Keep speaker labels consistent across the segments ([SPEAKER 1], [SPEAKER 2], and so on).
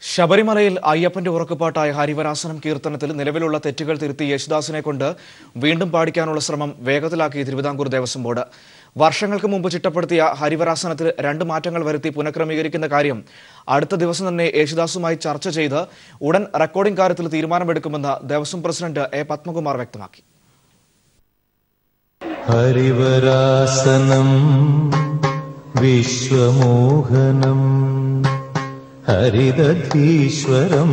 [SPEAKER 1] ശബരിമലയിൽ അയ്യപ്പന്റെ ഉറക്കുപാട്ടായ ഹരിവരാസനം കീർത്തനത്തിൽ നിലവിലുള്ള തെറ്റുകൾ തിരുത്തി യേശുദാസിനെ കൊണ്ട് വീണ്ടും പാടിക്കാനുള്ള ശ്രമം വേഗത്തിലാക്കി തിരുവിതാംകൂർ ദേവസ്വം ബോർഡ് വർഷങ്ങൾക്ക് മുമ്പ് ചിട്ടപ്പെടുത്തിയ ഹരിവരാസനത്തിൽ രണ്ട് മാറ്റങ്ങൾ വരുത്തി പുനഃക്രമീകരിക്കുന്ന കാര്യം അടുത്ത ദിവസം തന്നെ യേശുദാസുമായി ചർച്ച ചെയ്ത് ഉടൻ റെക്കോർഡിംഗ് കാര്യത്തിൽ തീരുമാനമെടുക്കുമെന്ന് ദേവസ്വം പ്രസിഡന്റ് എ പത്മകുമാർ വ്യക്തമാക്കി
[SPEAKER 2] ഹരിവരാസനം വിശ്വമോഹനം ഹരിദധീശ്വരം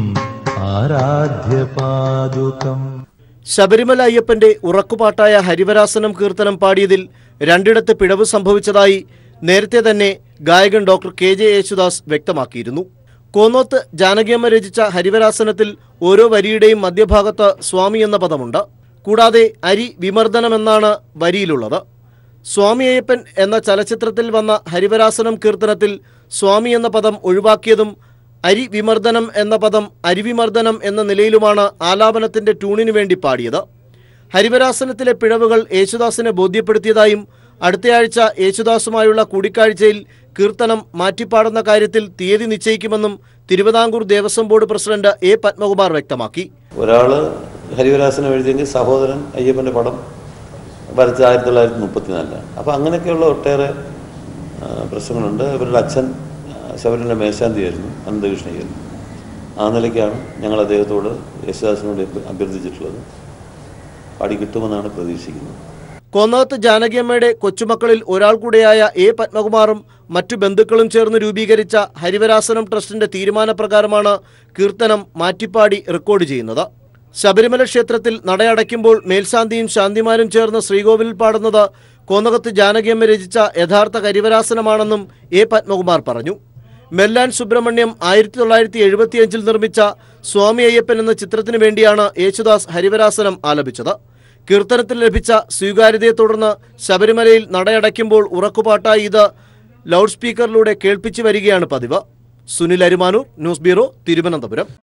[SPEAKER 2] ആരാധ്യപാദുകം
[SPEAKER 3] ശബരിമല അയ്യപ്പന്റെ ഉറക്കുപാട്ടായ ഹരിവരാസനം കീർത്തനം പാടിയതിൽ രണ്ടിടത്ത് പിഴവ് സംഭവിച്ചതായി നേരത്തെ തന്നെ ഗായകൻ ഡോക്ടർ കെ ജെ യേശുദാസ് വ്യക്തമാക്കിയിരുന്നു കോന്നോത്ത് ജാനകിയമ്മ രചിച്ച ഹരിവരാസനത്തിൽ ഓരോ വരിയുടെയും മധ്യഭാഗത്ത് സ്വാമി എന്ന പദമുണ്ട് കൂടാതെ അരി വിമർദ്ദനം എന്നാണ് വരിയിലുള്ളത് സ്വാമി അയ്യപ്പൻ എന്ന ചലച്ചിത്രത്തിൽ വന്ന ഹരിവരാസനം കീർത്തനത്തിൽ സ്വാമി എന്ന പദം ഒഴിവാക്കിയതും അരി വിമർദ്ദനം എന്ന പദം അരിവിമർദ്ദനം എന്ന നിലയിലുമാണ് ആലാപനത്തിന്റെ ട്യൂണിനു വേണ്ടി പാടിയത് ഹരിവരാസനത്തിലെ പിഴവുകൾ യേശുദാസിനെ ബോധ്യപ്പെടുത്തിയതായും അടുത്തയാഴ്ച യേശുദാസുമായുള്ള കൂടിക്കാഴ്ചയിൽ കീർത്തനം മാറ്റിപ്പാടുന്ന കാര്യത്തിൽ തീയതി നിശ്ചയിക്കുമെന്നും Thiruvithamkoor Devaswom board president A Padmakumar വ്യക്തമാക്കി
[SPEAKER 4] ഒരാൾ ഹരിവരാസനം എഴുതിയെങ്കിൽ സഹോദരൻ അയ്യപ്പൻ്റെ പടം വരച്ച ആയിരത്തി തൊള്ളായിരത്തി മുപ്പത്തിനാലിലാണ് അപ്പോൾ അങ്ങനെയൊക്കെയുള്ള ഒട്ടേറെ ആ, പ്രശ്നങ്ങളുണ്ട് ഇവരുടെ അച്ഛൻ ആ, ശബരിമല മേശാന്തിയായിരുന്നു അനന്തകൃഷ്ണയായിരുന്നു ആ നിലയ്ക്കാണ് ഞങ്ങൾ അദ്ദേഹത്തോട് യേശുദാസിനോട് അഭ്യ- അഭ്യർത്ഥിച്ചിട്ടുള്ളത് പാടി കിട്ടുമെന്നാണ് പ്രതീക്ഷിക്കുന്നത്
[SPEAKER 3] കോന്നകത്ത് ജാനകിയമ്മയുടെ കൊച്ചുമക്കളിൽ ഒരാൾ കൂടെയായ എ പത്മകുമാറും മറ്റു ബന്ധുക്കളും ചേർന്ന് രൂപീകരിച്ച ഹരിവരാസനം ട്രസ്റ്റിന്റെ തീരുമാനപ്രകാരമാണ് കീർത്തനം മാറ്റിപ്പാടി റെക്കോർഡ് ചെയ്യുന്നത് ശബരിമല ക്ഷേത്രത്തിൽ നടയടയ്ക്കുമ്പോൾ മേൽശാന്തിയും ശാന്തിമാരും ചേർന്ന് ശ്രീകോവിലിൽ പാടുന്നത് കോന്നകത്ത് ജാനകിയമ്മ രചിച്ച യഥാർത്ഥ ഹരിവരാസനമാണെന്നും എ പത്മകുമാർ പറഞ്ഞു മെല്ലാൻ സുബ്രഹ്മണ്യം ആയിരത്തി തൊള്ളായിരത്തി എഴുപത്തിയഞ്ചിൽ നിർമ്മിച്ച സ്വാമി അയ്യപ്പൻ എന്ന ചിത്രത്തിനു വേണ്ടിയാണ് യേശുദാസ് ഹരിവരാസനം ആലപിച്ചത് കീർത്തനത്തിൽ ലഭിച്ച സ്വീകാര്യതയെ തുടർന്ന് ശബരിമലയിൽ നടയടയ്ക്കുമ്പോൾ ഉറക്കുപാട്ടായി ഇത് ലൗഡ് സ്പീക്കറിലൂടെ കേൾപ്പിച്ചു വരികയാണ് പതിവ് സുനിൽ അരുമാനൂർ ന്യൂസ് ബ്യൂറോ തിരുവനന്തപുരം